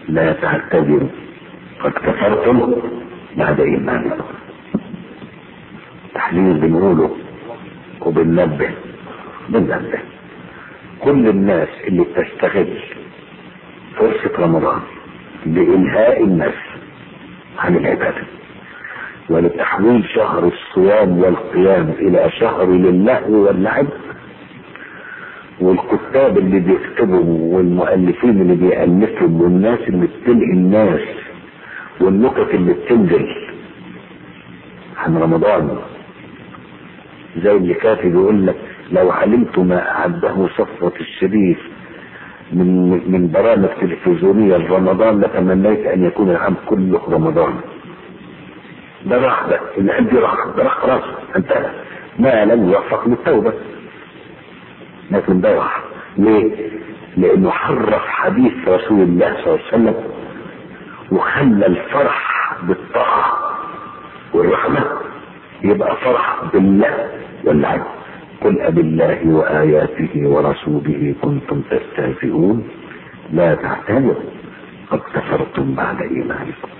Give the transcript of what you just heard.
لا تعتذروا قد كفرتم بعد ايمانكم تحليل بنقوله وبننبه بننبه كل الناس اللي بتستغل فرصة رمضان لإلهاء الناس عن العبادة ولتحويل شهر الصيام والقيام إلى شهر للهو واللعب والكتاب اللي بيكتبوا والمؤلفين اللي بيألفوا والناس اللي بتلقي الناس والنكت اللي بتنزل عن رمضان زي اللي كاتب يقول لك لو علمت ما أعده صفوة الشريف من من برامج تلفزيونية لرمضان لتمنيت أن يكون العام كله رمضان ده راح ده اللي عندي راح ده راح خلاص انتهى ما لم يوفق للتوبة لكن ده راح ليه؟ لأنه حرف حديث رسول الله صلى الله عليه وسلم وخلى الفرح بالطاعة والرحمة يبقى فرح بالله والعدل قل أبالله وآياته ورسوله كنتم تستهزئون لا تعتذروا قد كفرتم بعد إيمانكم